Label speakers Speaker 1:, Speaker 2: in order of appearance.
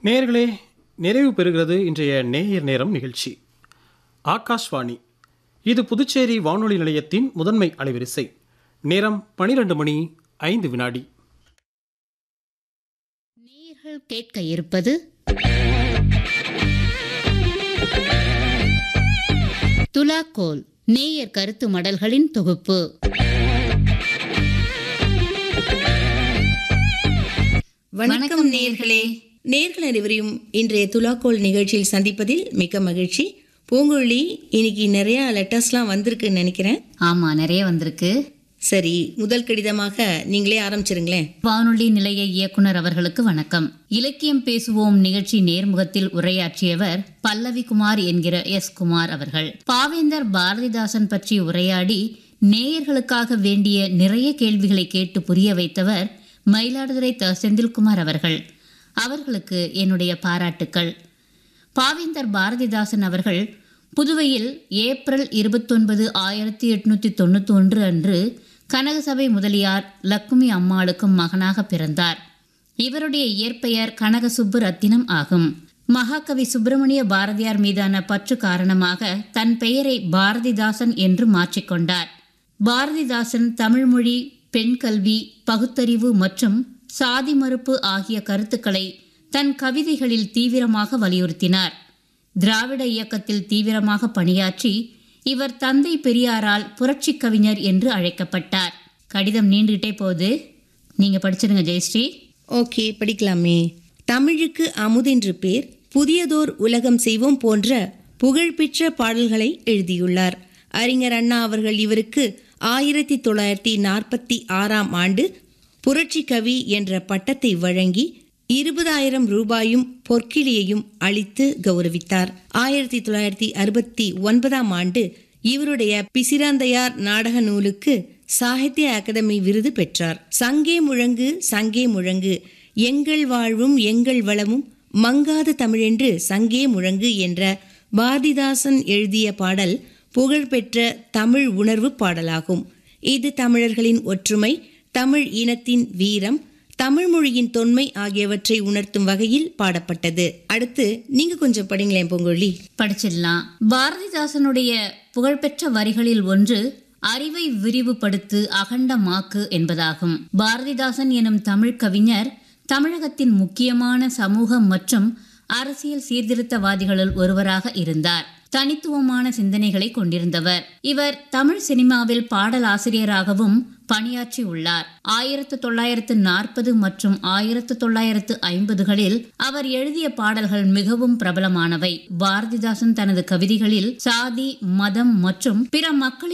Speaker 1: நேயர்களே நிறைவு பெறுகிறது இன்றைய நேயர் நேரம் நிகழ்ச்சி ஆகாஷ்வாணி இது புதுச்சேரி வானொலி நிலையத்தின் முதன்மை அலைவரிசை நேரம் பனிரெண்டு மணி ஐந்து வினாடி
Speaker 2: நேயர்கள் கேட்க இருப்பது துலாக்கோல் நேயர் கருத்து மடல்களின் தொகுப்பு
Speaker 3: வணக்கம் நேர்களே நேர்கள் அனைவரையும் இன்றைய துலாக்கோல் நிகழ்ச்சியில் சந்திப்பதில் மிக்க மகிழ்ச்சி பூங்குழலி இன்னைக்கு நிறைய லெட்டர்ஸ்லாம் வந்திருக்குன்னு நினைக்கிறேன்
Speaker 2: ஆமா நிறைய வந்திருக்கு
Speaker 3: சரி முதல் கடிதமாக நீங்களே ஆரம்பிச்சிருங்களேன்
Speaker 2: வானொலி நிலைய இயக்குனர் அவர்களுக்கு வணக்கம் இலக்கியம் பேசுவோம் நிகழ்ச்சி நேர்முகத்தில் உரையாற்றியவர் பல்லவி குமார் என்கிற எஸ் குமார் அவர்கள் பாவேந்தர் பாரதிதாசன் பற்றி உரையாடி நேயர்களுக்காக வேண்டிய நிறைய கேள்விகளை கேட்டு புரிய வைத்தவர் மயிலாடுதுறை த செந்தில்குமார் அவர்கள் அவர்களுக்கு என்னுடைய பாராட்டுக்கள் பாவேந்தர் பாரதிதாசன் அவர்கள் புதுவையில் ஏப்ரல் இருபத்தொன்பது ஆயிரத்தி எட்நூத்தி தொண்ணூத்தி ஒன்று அன்று கனகசபை முதலியார் லக்குமி அம்மாளுக்கும் மகனாக பிறந்தார் இவருடைய இயற்பெயர் கனகசுப்பு ரத்தினம் ஆகும் மகாகவி சுப்பிரமணிய பாரதியார் மீதான பற்று காரணமாக தன் பெயரை பாரதிதாசன் என்று மாற்றிக்கொண்டார் பாரதிதாசன் தமிழ்மொழி பெண் கல்வி பகுத்தறிவு மற்றும் சாதி மறுப்பு ஆகிய கருத்துக்களை தன் கவிதைகளில் தீவிரமாக வலியுறுத்தினார் திராவிட இயக்கத்தில் தீவிரமாக பணியாற்றி இவர் தந்தை பெரியாரால் புரட்சிக் கவிஞர் என்று அழைக்கப்பட்டார் கடிதம் நீண்டுகிட்டே போகுது நீங்க படிச்சிருங்க ஜெயஸ்ரீ
Speaker 3: ஓகே படிக்கலாமே தமிழுக்கு அமுதென்று பேர் புதியதோர் உலகம் செய்வோம் போன்ற புகழ்பெற்ற பாடல்களை எழுதியுள்ளார் அறிஞர் அண்ணா அவர்கள் இவருக்கு ஆயிரத்தி தொள்ளாயிரத்தி நாற்பத்தி ஆறாம் ஆண்டு புரட்சி கவி என்ற பட்டத்தை வழங்கி இருபதாயிரம் ரூபாயும் பொற்கிளியையும் அளித்து கௌரவித்தார் ஆயிரத்தி தொள்ளாயிரத்தி அறுபத்தி ஒன்பதாம் ஆண்டு இவருடைய பிசிராந்தையார் நாடக நூலுக்கு சாகித்ய அகாதமி விருது பெற்றார் சங்கே முழங்கு சங்கே முழங்கு எங்கள் வாழ்வும் எங்கள் வளமும் மங்காத தமிழென்று சங்கே முழங்கு என்ற பாரதிதாசன் எழுதிய பாடல் புகழ்பெற்ற தமிழ் உணர்வு பாடலாகும் இது தமிழர்களின் ஒற்றுமை தமிழ் இனத்தின் வீரம் தமிழ் மொழியின் தொன்மை ஆகியவற்றை உணர்த்தும் வகையில் பாடப்பட்டது அடுத்து நீங்க கொஞ்சம் படிங்களேன் பொங்கொழி
Speaker 2: படிச்சிடலாம் பாரதிதாசனுடைய புகழ்பெற்ற வரிகளில் ஒன்று அறிவை விரிவுபடுத்து அகண்டமாக்கு என்பதாகும் பாரதிதாசன் எனும் தமிழ் கவிஞர் தமிழகத்தின் முக்கியமான சமூக மற்றும் அரசியல் சீர்திருத்தவாதிகளுள் ஒருவராக இருந்தார் தனித்துவமான சிந்தனைகளை கொண்டிருந்தவர் இவர் தமிழ் சினிமாவில் பாடலாசிரியராகவும் பணியாற்றி உள்ளார் ஆயிரத்து தொள்ளாயிரத்து நாற்பது மற்றும் ஆயிரத்து தொள்ளாயிரத்து ஐம்பதுகளில் அவர் எழுதிய பாடல்கள் மிகவும் பிரபலமானவை பாரதிதாசன் தனது கவிதைகளில் சாதி மதம் மற்றும் பிற மக்களின்